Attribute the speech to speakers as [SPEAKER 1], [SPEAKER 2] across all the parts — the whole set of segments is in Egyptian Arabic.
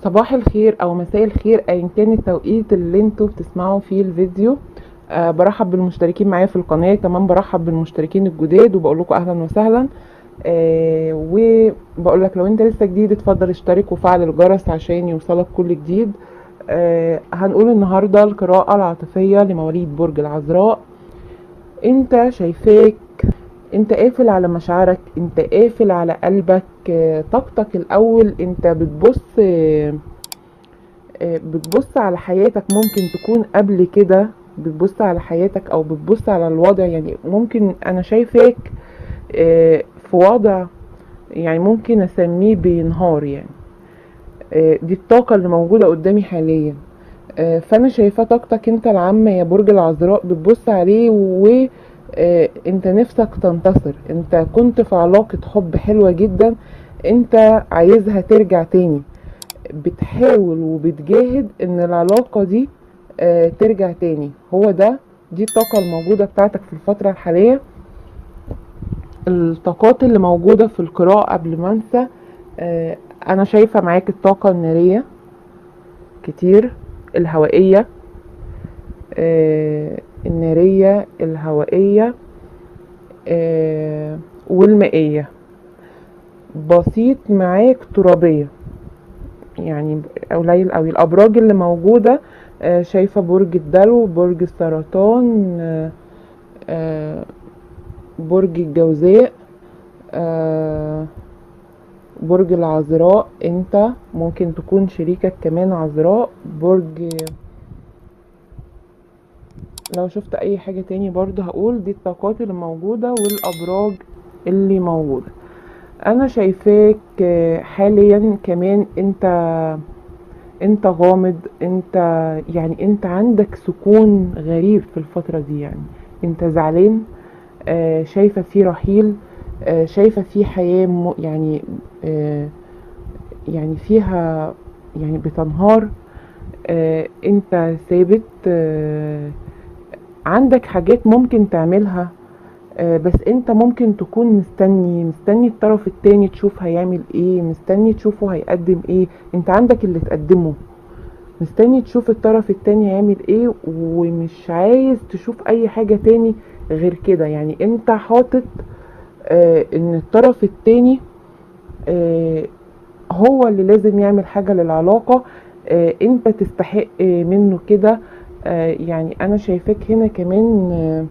[SPEAKER 1] صباح الخير او مساء الخير ايا كان التوقيت اللي انتوا بتسمعوا فيه الفيديو أه برحب بالمشتركين معايا في القناه كمان برحب بالمشتركين الجداد وبقول لكم اهلا وسهلا أه وبقول لك لو انت لسه جديد اتفضل اشترك وفعل الجرس عشان يوصلك كل جديد أه هنقول النهارده القراءه العاطفيه لمواليد برج العذراء انت شايفاك انت قافل على مشاعرك انت قافل على قلبك آه، طاقتك الاول انت بتبص آه، آه، بتبص على حياتك ممكن تكون قبل كده بتبص على حياتك او بتبص على الوضع يعني ممكن انا شايفاك آه، في وضع يعني ممكن اسميه بينهار يعني آه، دي الطاقة اللي موجودة قدامي حاليا آه، فانا شايفاه طاقتك انت العامة يا برج العذراء بتبص عليه و آه، انت نفسك تنتصر انت كنت في علاقة حب حلوة جدا انت عايزها ترجع تاني بتحاول وبتجاهد ان العلاقة دي آه، ترجع تاني هو ده دي الطاقة الموجودة بتاعتك في الفترة الحالية الطاقات اللي موجودة في القراءة قبل ما انسى آه، انا شايفة معاك الطاقة النارية كتير الهوائية آه، النارية الهوائية آه، والمائية بسيط معاك ترابية يعني قليل قوي الأبراج اللي موجودة آه، شايفة برج الدلو برج السرطان آه، آه، برج الجوزاء آه، برج العذراء انت ممكن تكون شريكك كمان عذراء برج لو شفت اي حاجة تاني برضه هقول دي الطاقات اللي موجودة والابراج اللي موجودة انا شايفاك آه، حاليا كمان انت انت غامض انت يعني انت عندك سكون غريب في الفترة دي يعني انت زعلان آه، شايفة في رحيل آه، شايفة في حياة م- يعني آه، يعني فيها يعني بتنهار آه، انت ثابت آه، عندك حاجات ممكن تعملها آه، بس انت ممكن تكون مستني مستني الطرف التاني تشوف هيعمل ايه مستني تشوفه هيقدم ايه انت عندك اللي تقدمه مستني تشوف الطرف التاني هيعمل ايه ومش عايز تشوف اي حاجة تاني غير كده يعني انت حاطط آه ان الطرف التاني آه هو اللي لازم يعمل حاجة للعلاقة آه انت تستحق آه منه كده آه يعني انا شايفاك هنا كمان آه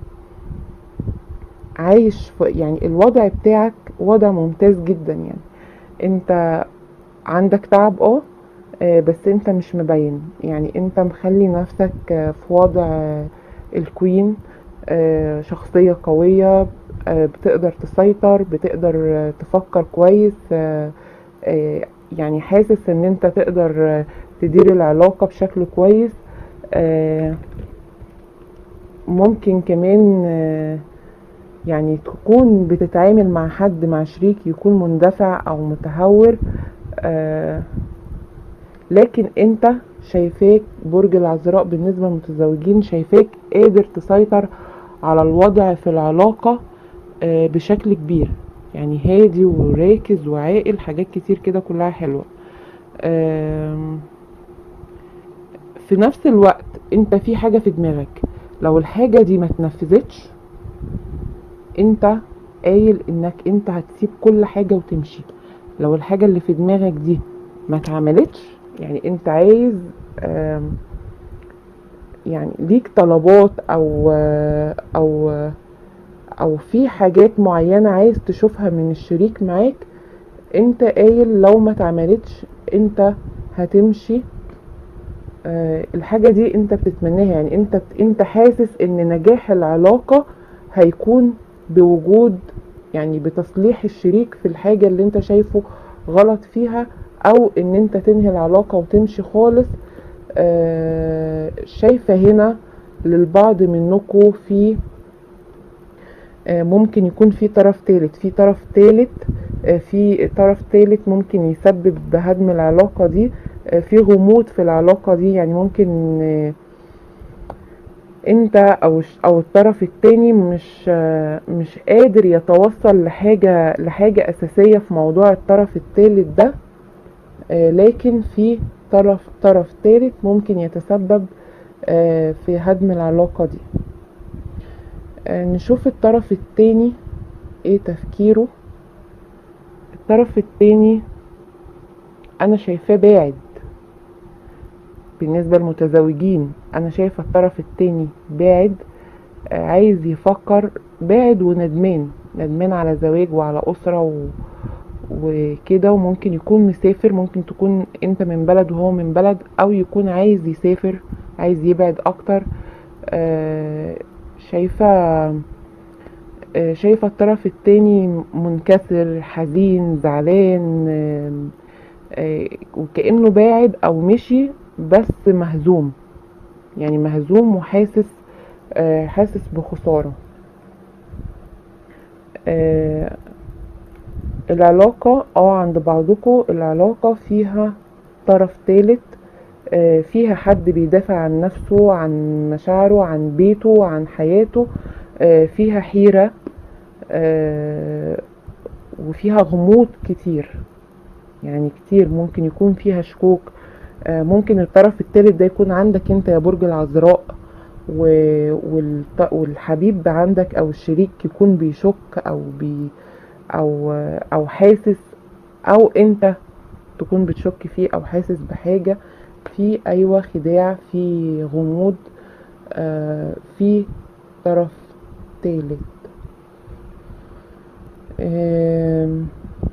[SPEAKER 1] عايش في يعني الوضع بتاعك وضع ممتاز جدا يعني انت عندك تعب اه آه، بس انت مش مبين يعني انت مخلي نفسك آه، في وضع آه، الكوين آه، شخصية قوية آه، بتقدر تسيطر بتقدر آه، تفكر كويس آه، آه، يعني حاسس ان انت تقدر آه، تدير العلاقة بشكل كويس آه، ممكن كمان آه، يعني تكون بتتعامل مع حد مع شريك يكون مندفع او متهور آه لكن انت شايفاك برج العذراء بالنسبة للمتزوجين شايفاك قادر تسيطر على الوضع في العلاقة آه بشكل كبير يعني هادي وراكز وعاقل حاجات كتير كده كلها حلوة آم، في نفس الوقت انت في حاجة في دماغك لو الحاجة دي ما اتنفذتش انت قايل انك انت هتسيب كل حاجة وتمشي لو الحاجة اللي في دماغك دي ما اتعملتش يعني انت عايز آم، يعني ليك طلبات او آه، او آه، او في حاجات معينة عايز تشوفها من الشريك معاك انت قايل لو ما اتعملتش انت هتمشي آه، الحاجة دي انت بتتمناها يعني انت انت حاسس ان نجاح العلاقة هيكون بوجود يعني بتصليح الشريك في الحاجة اللي انت شايفه غلط فيها او ان انت تنهي العلاقة وتمشي خالص آه، شايفة هنا للبعض منكم في آه، ممكن يكون في طرف تالت في طرف تالت آه، في طرف تالت ممكن يسبب بهدم العلاقة دي آه، في غموض في العلاقة دي يعني ممكن آه، انت او الش- او الطرف التاني مش آه، مش قادر يتوصل لحاجة لحاجة اساسية في موضوع الطرف التالت ده آه، لكن في طرف طرف ثالث ممكن يتسبب آه، في هدم العلاقة دي آه، نشوف الطرف التاني ايه تفكيره الطرف التاني انا شايفاه باعد بالنسبة للمتزوجين انا شايفة الطرف التاني باعد آه، عايز يفكر باعد وندمان ندمان على زواج وعلى اسرة و... وكده وممكن يكون مسافر ممكن تكون انت من بلد وهو من بلد او يكون عايز يسافر عايز يبعد اكتر آه، شايفة آه، شايفة الطرف التاني منكسر حزين زعلان آم، آه، وكأنه باعد او مشي بس مهزوم يعني مهزوم وحاسس آه، حاسس بخسارة آه، العلاقة اه عند بعضكم العلاقة فيها طرف تالت آه، فيها حد بيدافع عن نفسه عن مشاعره عن بيته عن حياته آه، فيها حيرة آه، وفيها غموض كتير يعني كتير ممكن يكون فيها شكوك آه، ممكن الطرف التالت ده يكون عندك انت يا برج العذراء و- والط- والحبيب عندك او الشريك يكون بيشك او بي او او حاسس او انت تكون بتشك فيه او حاسس بحاجة في ايوه خداع في غموض آه، في طرف تالت آم،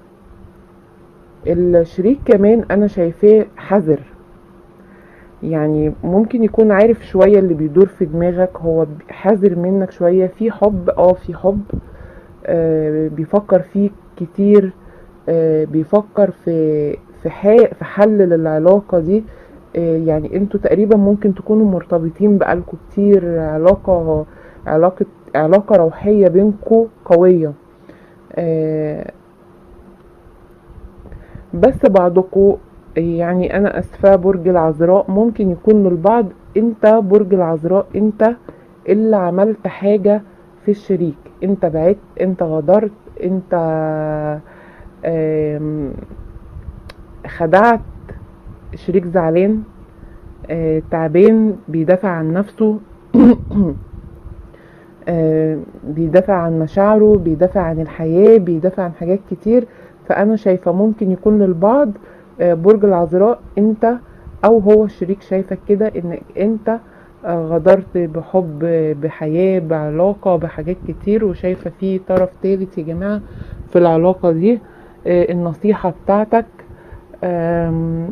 [SPEAKER 1] الشريك كمان انا شايفاه حذر يعني ممكن يكون عارف شوية اللي بيدور في دماغك هو حذر منك شوية في حب اه في حب آه بيفكر فيك كتير آه بيفكر في في حا- في حل للعلاقة دي آه يعني انتوا تقريبا ممكن تكونوا مرتبطين بقالكوا كتير علاقة علاقة علاقة روحية بينكوا قوية آه بس بعضكوا يعني انا اسفة برج العذراء ممكن يكون للبعض انت برج العذراء انت اللي عملت حاجة في الشريك انت بعدت انت غدرت انت آم، خدعت شريك زعلان آه، تعبان بيدافع عن نفسه آه، بيدافع عن مشاعره بيدافع عن الحياة بيدافع عن حاجات كتير فأنا شايفة ممكن يكون للبعض آه، برج العذراء انت او هو الشريك شايفك كده ان انت آه، غدرت بحب بحياة بعلاقة بحاجات كتير وشايفة في طرف تالت يا جماعة في العلاقة دي آه، النصيحة بتاعتك آم،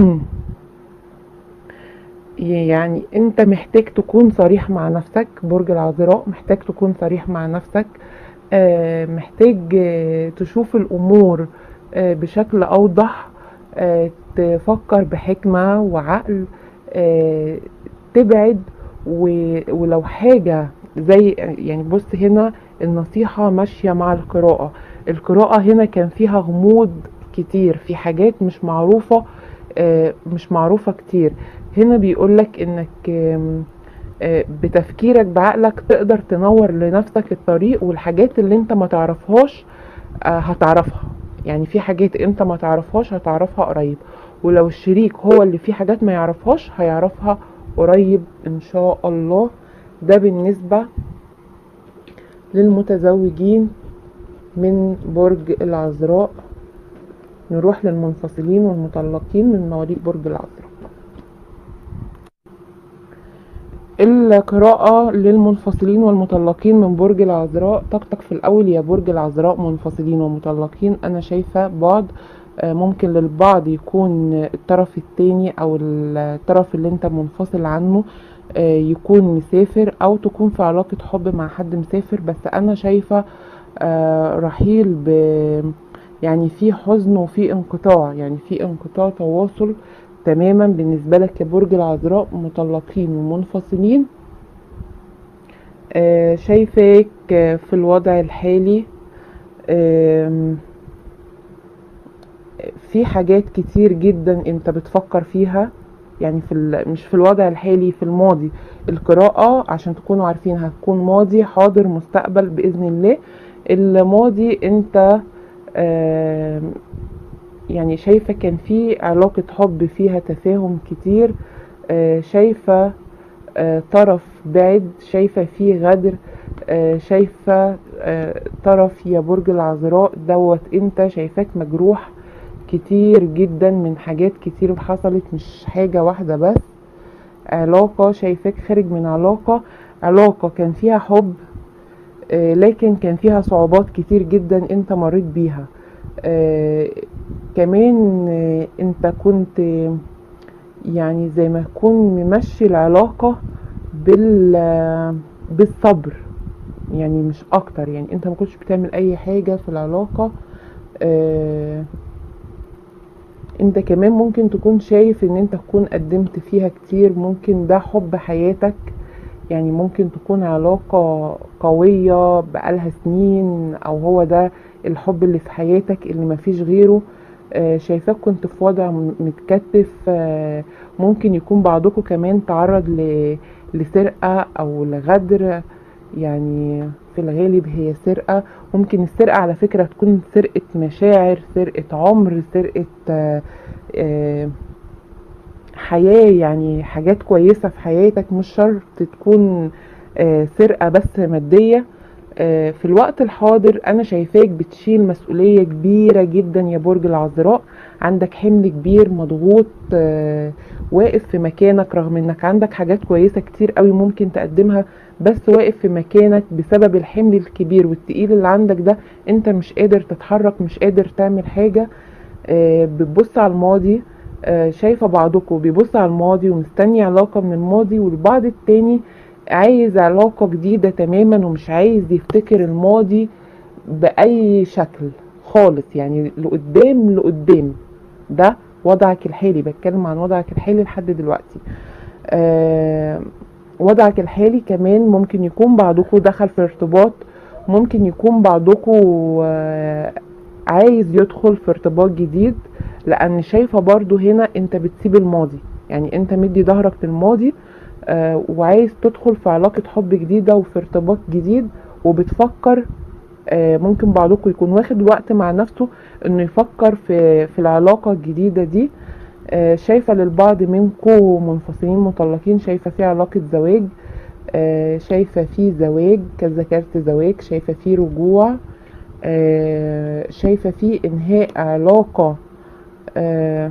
[SPEAKER 1] يعني انت محتاج تكون صريح مع نفسك برج العذراء محتاج تكون صريح مع نفسك آه، محتاج آه، تشوف الامور آه، بشكل اوضح آه، تفكر بحكمة وعقل آه، تبعد و- ولو حاجة زي يعني بص هنا النصيحة ماشية مع القراءة القراءة هنا كان فيها غموض كتير في حاجات مش معروفة آه، مش معروفة كتير هنا بيقولك انك آم، آه، بتفكيرك بعقلك تقدر تنور لنفسك الطريق والحاجات اللي انت ما تعرفهاش آه، هتعرفها يعني في حاجات انت ما تعرفهاش هتعرفها قريب ولو الشريك هو اللي فيه حاجات ما يعرفهاش هيعرفها قريب ان شاء الله ده بالنسبة للمتزوجين من برج العذراء نروح للمنفصلين والمطلقين من مواليد برج العذراء القراءة للمنفصلين والمطلقين من برج العذراء طاقتك في الأول يا برج العذراء منفصلين ومطلقين أنا شايفة بعض آه، ممكن للبعض يكون الطرف التاني أو الطرف اللي أنت منفصل عنه آه، يكون مسافر أو تكون في علاقة حب مع حد مسافر بس أنا شايفة آه، رحيل ب يعني في حزن وفي انقطاع يعني في انقطاع تواصل تماما بالنسبة لك يا برج العذراء مطلقين ومنفصلين آه، شايفاك آه، في الوضع الحالي آم، في حاجات كتير جدا انت بتفكر فيها يعني في ال- مش في الوضع الحالي في الماضي القراءة عشان تكونوا عارفين هتكون ماضي حاضر مستقبل بإذن الله الماضي انت آم، يعني شايفة كان في علاقة حب فيها تفاهم كتير آه، شايفة آه، طرف بعد شايفة فيه غدر آه، شايفة آه، طرف يا برج العذراء دوت انت شايفاك مجروح كتير جدا من حاجات كتير حصلت مش حاجة واحدة بس علاقة شايفاك خارج من علاقة علاقة كان فيها حب آه، لكن كان فيها صعوبات كتير جدا انت مريت بيها آه، كمان آه، انت كنت آه، يعني زي ما تكون ممشي العلاقة بال آه، بالصبر يعني مش اكتر يعني انت ما كنتش بتعمل اي حاجة في العلاقة آه، انت كمان ممكن تكون شايف ان انت تكون قدمت فيها كتير ممكن ده حب حياتك يعني ممكن تكون علاقة قوية بقالها سنين او هو ده الحب اللي في حياتك اللي مفيش غيره آه، شايفاك كنت في وضع م- متكتف آه، ممكن يكون بعضكم كمان تعرض ل- لسرقة او لغدر يعني في الغالب هي سرقة ممكن السرقة على فكرة تكون سرقة مشاعر سرقة عمر سرقة آه، آه، حياة يعني حاجات كويسة في حياتك مش شرط تكون آه، سرقة بس مادية آه، في الوقت الحاضر أنا شايفاك بتشيل مسؤولية كبيرة جدا يا برج العذراء عندك حمل كبير مضغوط آه، واقف في مكانك رغم انك عندك حاجات كويسة كتير قوي ممكن تقدمها بس واقف في مكانك بسبب الحمل الكبير والتقيل اللي عندك ده انت مش قادر تتحرك مش قادر تعمل حاجة آه، بتبص على الماضي آه، شايفة بعضكم بيبص على الماضي ومستني علاقة من الماضي والبعض التاني عايز علاقة جديدة تماما ومش عايز يفتكر الماضي بأي شكل خالص يعني لقدام لقدام ده وضعك الحالي بتكلم عن وضعك الحالي لحد دلوقتي آه وضعك الحالي كمان ممكن يكون بعضكم دخل في ارتباط ممكن يكون بعضكم آه عايز يدخل في ارتباط جديد لان شايفة برضو هنا انت بتسيب الماضي يعني انت مدي ظهرك للماضي آه وعايز تدخل في علاقة حب جديدة وفي ارتباط جديد وبتفكر آه ممكن بعضكم يكون واخد وقت مع نفسه انه يفكر في في العلاقة الجديدة دي آه شايفة للبعض منكم منفصلين مطلقين شايفة في علاقة زواج آه شايفة في زواج كذا كارت زواج شايفة في رجوع آه شايفة في انهاء علاقة آه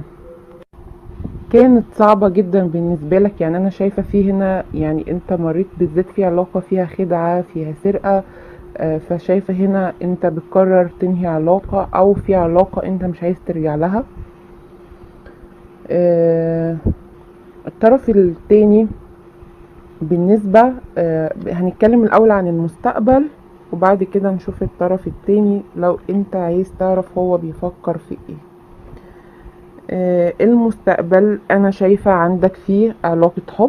[SPEAKER 1] كانت صعبة جدا بالنسبة لك يعني انا شايفة في هنا يعني انت مريت بالذات في علاقة فيها خدعة فيها سرقة آه، فشايفة هنا انت بتقرر تنهي علاقة او في علاقة انت مش عايز ترجع لها آه، الطرف التاني بالنسبة آه، هنتكلم الاول عن المستقبل وبعد كده نشوف الطرف التاني لو انت عايز تعرف هو بيفكر في ايه آه، المستقبل انا شايفة عندك فيه علاقة حب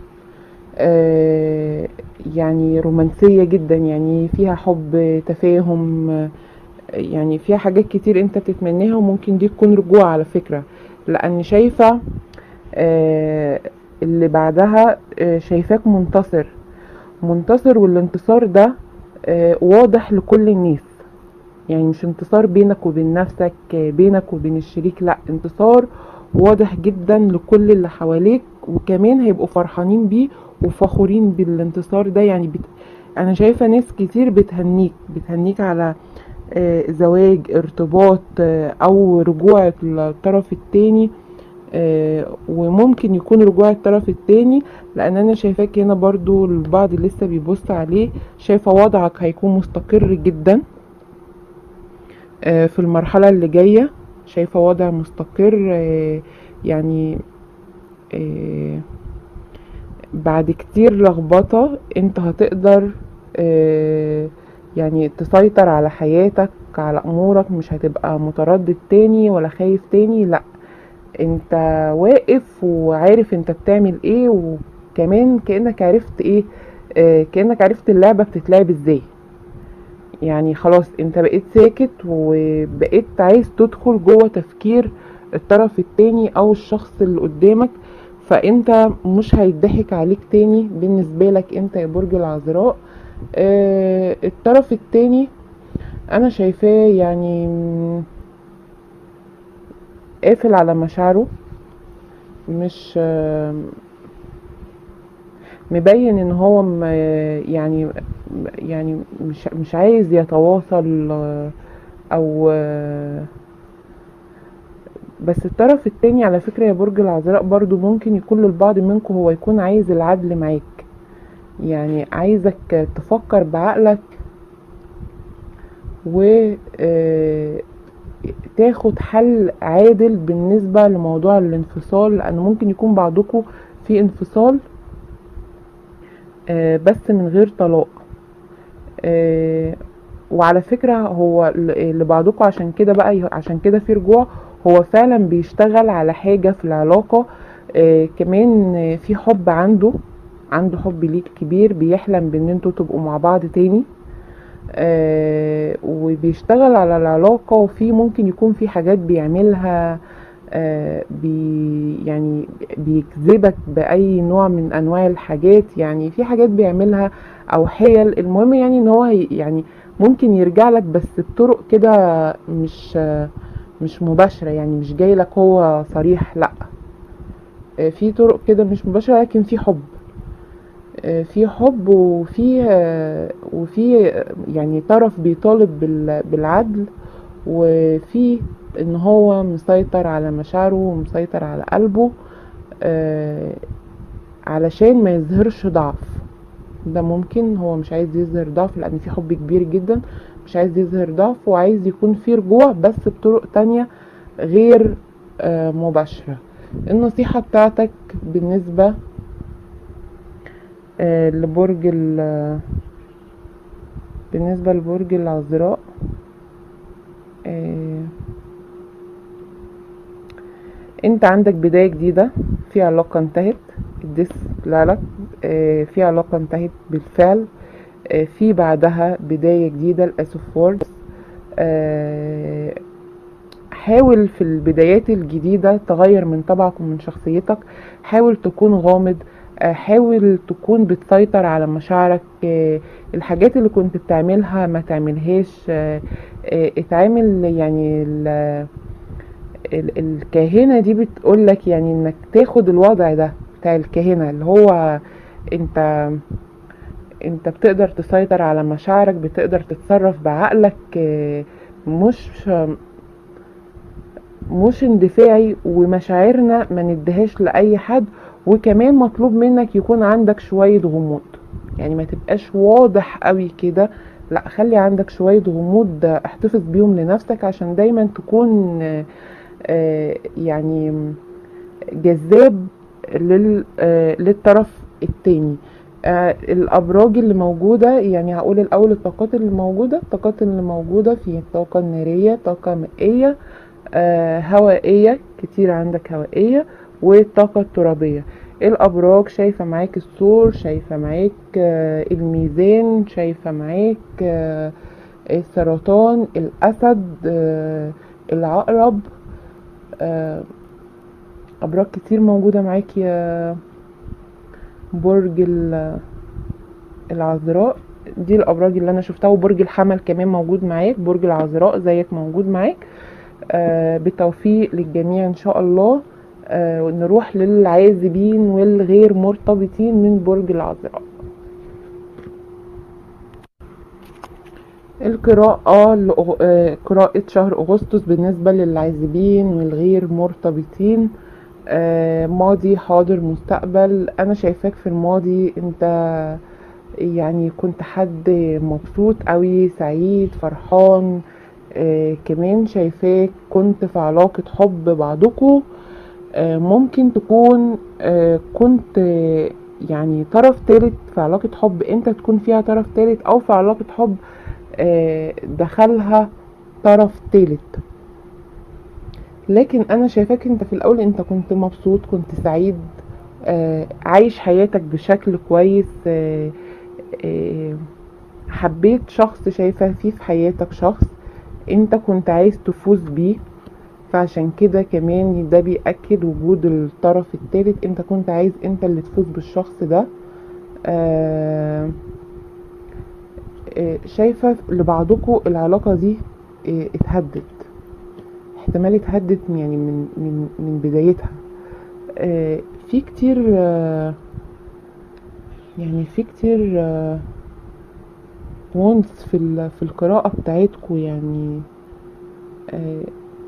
[SPEAKER 1] آه، يعني رومانسية جدا يعني فيها حب تفاهم آه، يعني فيها حاجات كتير انت بتتمناها وممكن دي تكون رجوع على فكرة لان شايفة آه، اللي بعدها آه، شايفاك منتصر منتصر والانتصار ده آه، واضح لكل الناس يعني مش انتصار بينك وبين نفسك آه، بينك وبين الشريك لا انتصار واضح جدا لكل اللي حواليك وكمان هيبقوا فرحانين بيه وفخورين بالانتصار ده يعني بت... انا شايفة ناس كتير بتهنيك بتهنيك على آه، زواج ارتباط آه، او رجوع الطرف التاني آه، وممكن يكون رجوع الطرف التاني لان انا شايفاك هنا برضو البعض لسه بيبص عليه شايفة وضعك هيكون مستقر جدا آه، في المرحلة اللي جاية شايفة وضع مستقر آه، يعني آه، بعد كتير لخبطة انت هتقدر آه، يعني تسيطر على حياتك على امورك مش هتبقى متردد تاني ولا خايف تاني لا انت واقف وعارف انت بتعمل ايه وكمان كأنك عرفت ايه آه، كأنك عرفت اللعبة بتتلعب ازاي يعني خلاص انت بقيت ساكت وبقيت عايز تدخل جوه تفكير الطرف التاني او الشخص اللي قدامك فانت مش هيضحك عليك تاني بالنسبة لك انت يا برج العذراء آه الطرف التاني انا شايفاه يعني قافل على مشاعره مش آه، مبين ان هو م- يعني يعني مش مش عايز يتواصل آه، او آه، بس الطرف التاني على فكرة يا برج العذراء برضو ممكن يكون للبعض منكم هو يكون عايز العدل معاك يعني عايزك تفكر بعقلك و آه، تاخد حل عادل بالنسبة لموضوع الانفصال لأن ممكن يكون بعضكم في انفصال آه، بس من غير طلاق آه، وعلى فكرة هو ل- لبعضكم عشان كده بقى يه- عشان كده في رجوع هو فعلا بيشتغل على حاجة في العلاقة آه، كمان آه، في حب عنده عنده حب ليك كبير بيحلم بان انتوا تبقوا مع بعض تاني آه، وبيشتغل على العلاقة وفي ممكن يكون في حاجات بيعملها آه، بي يعني بيجذبك بأي نوع من أنواع الحاجات يعني في حاجات بيعملها أو حيل المهم يعني إن هو هي- يعني ممكن يرجع لك بس بطرق كده مش آه، مش مباشرة يعني مش جاي لك هو صريح لأ آه، في طرق كده مش مباشرة لكن في حب آه، في حب وفي آه، وفي آه، يعني طرف بيطالب بال- بالعدل وفي ان هو مسيطر على مشاعره ومسيطر على قلبه آه، علشان ما يظهرش ضعف ده ممكن هو مش عايز يظهر ضعف لان في حب كبير جدا مش عايز يظهر ضعف وعايز يكون في رجوع بس بطرق تانية غير آه، مباشرة النصيحة بتاعتك بالنسبة آه، لبرج ال بالنسبة لبرج العذراء آه، انت عندك بداية جديدة في علاقة انتهت الدس لا لا آه، في علاقة انتهت بالفعل آه، في بعدها بداية جديدة الأس اوف ووردز حاول في البدايات الجديدة تغير من طبعك ومن شخصيتك حاول تكون غامض آه، حاول تكون بتسيطر على مشاعرك آه، الحاجات اللي كنت بتعملها ما تعملهاش آه، آه، اتعامل يعني ال- ال- الكاهنة دي بتقولك يعني انك تاخد الوضع ده بتاع الكاهنة اللي هو انت انت بتقدر تسيطر على مشاعرك بتقدر تتصرف بعقلك آه، مش مش اندفاعي ومشاعرنا ما نديهاش لأي حد وكمان مطلوب منك يكون عندك شوية غموض يعني ما تبقاش واضح قوي كده لا خلي عندك شوية غموض احتفظ بيهم لنفسك عشان دايما تكون آه، آه، يعني جذاب لل آه، للطرف التاني آه، الابراج اللي موجوده يعني هقول الاول الطاقات اللي موجوده الطاقات اللي موجوده في الطاقه الناريه طاقه مائيه آه، هوائيه كتير عندك هوائيه والطاقه الترابيه الابراج شايفه معاك الثور شايفه معاك آه، الميزان شايفه معاك آه، السرطان الاسد آه، العقرب آه، ابراج كتير موجوده معاك يا برج ال- العذراء دي الابراج اللي انا شفتها وبرج الحمل كمان موجود معاك برج العذراء زيك موجود معاك آه بالتوفيق للجميع ان شاء الله آه ونروح للعازبين والغير مرتبطين من برج العذراء القراءة لأغ- آه، قراءة شهر أغسطس بالنسبة للعازبين والغير مرتبطين آه، ماضي حاضر مستقبل أنا شايفاك في الماضي أنت يعني كنت حد مبسوط قوي سعيد فرحان آه، كمان شايفاك كنت في علاقة حب بعضكم آه، ممكن تكون آه، كنت آه، يعني طرف تالت في علاقة حب انت تكون فيها طرف تالت او في علاقة حب آه، دخلها طرف تالت لكن انا شايفاك انت في الاول انت كنت مبسوط كنت سعيد آه، عايش حياتك بشكل كويس آه، آه، حبيت شخص شايفة فيه في حياتك شخص انت كنت عايز تفوز بيه فعشان كده كمان ده بيأكد وجود الطرف التالت انت كنت عايز انت اللي تفوز بالشخص ده آه آه، شايفة لبعضكم العلاقة دي آه، اتهدت احتمال اتهدت يعني من من من بدايتها آه، في كتير آه، يعني في كتير وونس في ال- في القراءة بتاعتكم يعني آه،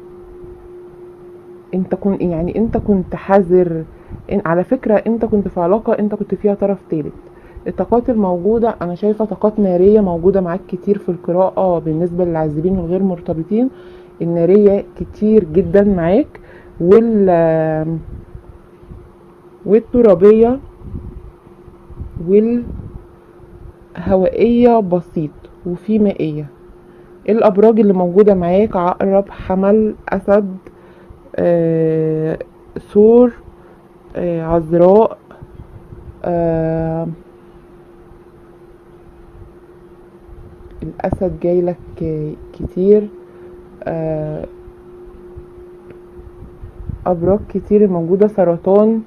[SPEAKER 1] انت كنت يعني انت كنت حذر إن- على فكرة انت كنت في علاقة انت كنت فيها طرف تالت الطاقات الموجودة انا شايفة طاقات نارية موجودة معاك كتير في القراءة بالنسبة للعازبين الغير مرتبطين النارية كتير جدا معاك وال والترابية والهوائية بسيط وفي مائية الأبراج اللي موجودة معاك عقرب حمل أسد آه، ثور آه، عذراء آه، الأسد جايلك آه، كتير آه، أبراج كتير موجودة سرطان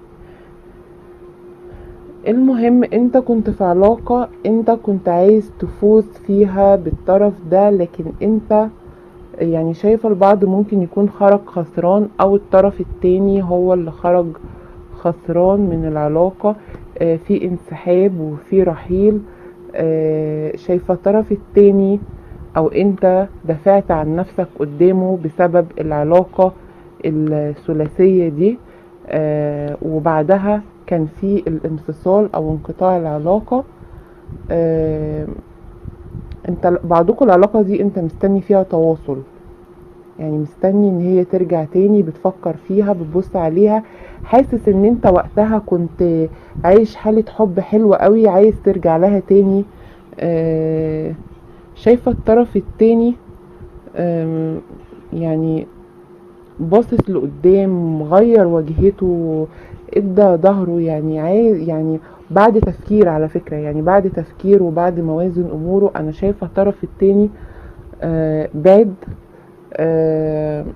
[SPEAKER 1] المهم انت كنت في علاقة انت كنت عايز تفوز فيها بالطرف ده لكن انت يعني شايفة البعض ممكن يكون خرج خسران او الطرف التاني هو اللي خرج خسران من العلاقة آه، في انسحاب وفي رحيل آه، شايفة الطرف التاني او انت دافعت عن نفسك قدامه بسبب العلاقة الثلاثية دي آه، وبعدها كان في الانفصال او انقطاع العلاقة آه، انت بعضكم العلاقة دي انت مستني فيها تواصل يعني مستني ان هي ترجع تاني بتفكر فيها بتبص عليها حاسس ان انت وقتها كنت عايش حالة حب حلوة قوي عايز ترجع لها تاني آه، شايفة الطرف التاني آم، يعني باصص لقدام غير وجهته ادى ظهره يعني عايز يعني بعد تفكير على فكرة يعني بعد تفكير وبعد موازن اموره انا شايفة الطرف التاني آه بعد آه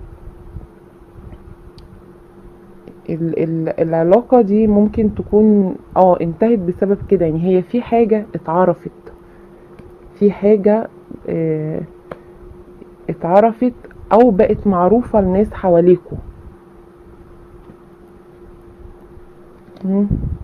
[SPEAKER 1] ال- ال- العلاقة دي ممكن تكون اه انتهت بسبب كده يعني هي في حاجة اتعرفت في حاجة آه اتعرفت او بقت معروفة لناس حواليكوا مم.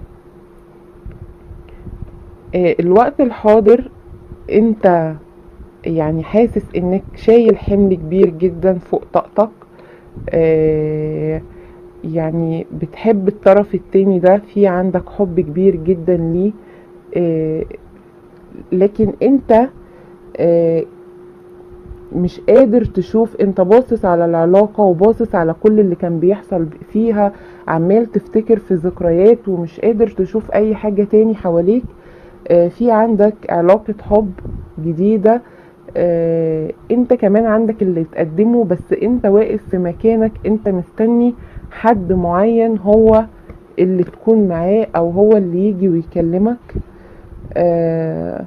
[SPEAKER 1] آه، الوقت الحاضر انت يعني حاسس انك شايل حمل كبير جدا فوق طاقتك آه، يعني بتحب الطرف التاني ده في عندك حب كبير جدا ليه آه، لكن انت آه، مش قادر تشوف انت باصص على العلاقة وباصص على كل اللي كان بيحصل فيها عمال تفتكر في ذكريات ومش قادر تشوف اي حاجة تاني حواليك آه، في عندك علاقة حب جديدة آه، انت كمان عندك اللي تقدمه بس انت واقف في مكانك انت مستني حد معين هو اللي تكون معاه او هو اللي يجي ويكلمك آه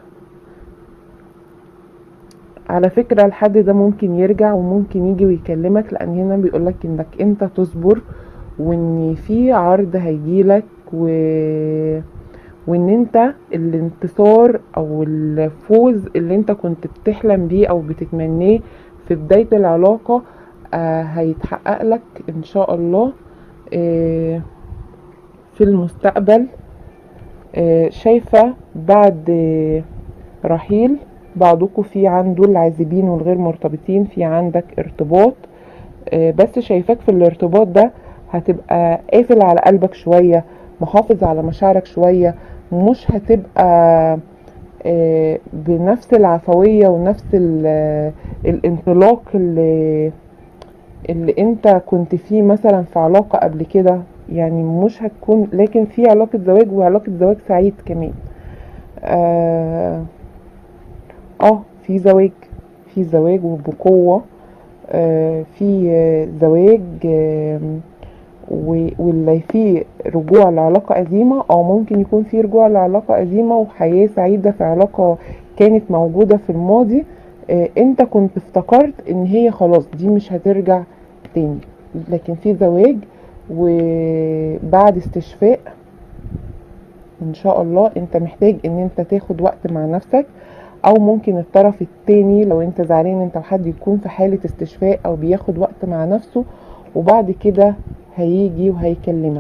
[SPEAKER 1] على فكرة الحد ده ممكن يرجع وممكن يجي ويكلمك لان هنا بيقولك انك انت تصبر وان في عرض هيجيلك و... وان انت الانتصار او الفوز اللي انت كنت بتحلم بيه او بتتمناه في بداية العلاقة آه هيتحقق لك ان شاء الله آه في المستقبل آه شايفة بعد آه رحيل بعضكم في عنده العازبين والغير مرتبطين في عندك ارتباط آه بس شايفاك في الارتباط ده هتبقى قافل على قلبك شوية محافظ على مشاعرك شوية مش هتبقى آه بنفس العفوية ونفس ال- الانطلاق اللي اللي انت كنت فيه مثلا في علاقة قبل كده يعني مش هتكون لكن في علاقة زواج وعلاقة زواج سعيد كمان اه, آه في زواج في زواج وبقوة آه في آه، زواج آه و- واللي فيه رجوع لعلاقة قديمة او ممكن يكون فيه رجوع لعلاقة قديمة وحياة سعيدة في علاقة كانت موجودة في الماضي آه، انت كنت افتكرت ان هي خلاص دي مش هترجع تاني لكن في زواج وبعد استشفاء ان شاء الله انت محتاج ان انت تاخد وقت مع نفسك او ممكن الطرف التاني لو انت زعلان انت وحد يكون في حالة استشفاء او بياخد وقت مع نفسه وبعد كده هيجي وهيكلمك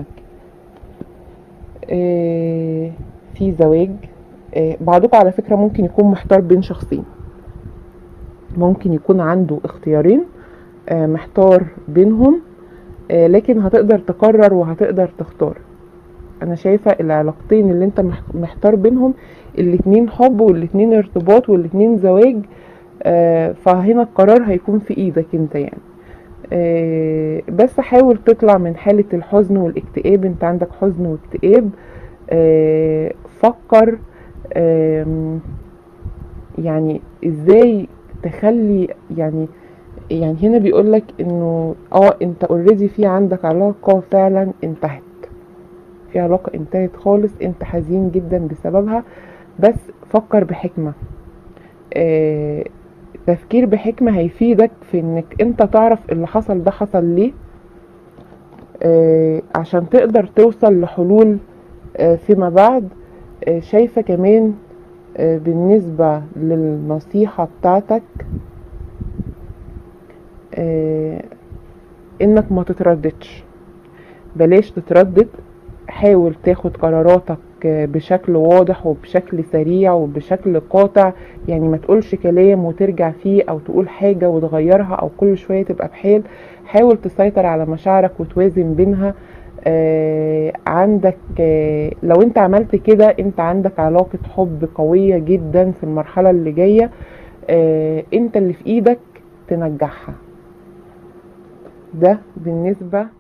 [SPEAKER 1] آه، في زواج آه، بعضكم على فكرة ممكن يكون محتار بين شخصين ممكن يكون عنده اختيارين آه، محتار بينهم آه، لكن هتقدر تقرر وهتقدر تختار انا شايفة العلاقتين اللي انت مح- محتار بينهم الاتنين حب والاتنين ارتباط والاتنين زواج آه، فهنا القرار هيكون في ايدك انت يعني آه، بس حاول تطلع من حالة الحزن والاكتئاب انت عندك حزن واكتئاب آه، فكر آم، يعني ازاي تخلي يعني يعني هنا بيقولك انه اه انت اوريدي في عندك علاقة فعلا انتهت في علاقة انتهت خالص انت حزين جدا بسببها بس فكر بحكمة آه تفكير بحكمة هيفيدك في انك انت تعرف اللي حصل ده حصل ليه آه عشان تقدر توصل لحلول آه فيما بعد آه شايفة كمان آه بالنسبة للنصيحة بتاعتك آه انك ما تترددش بلاش تتردد حاول تاخد قراراتك بشكل واضح وبشكل سريع وبشكل قاطع يعني ما تقولش كلام وترجع فيه او تقول حاجة وتغيرها او كل شوية تبقى بحال حاول تسيطر على مشاعرك وتوازن بينها آه عندك آه لو انت عملت كده انت عندك علاقة حب قوية جدا في المرحلة اللي جاية آه انت اللي في ايدك تنجحها ده بالنسبة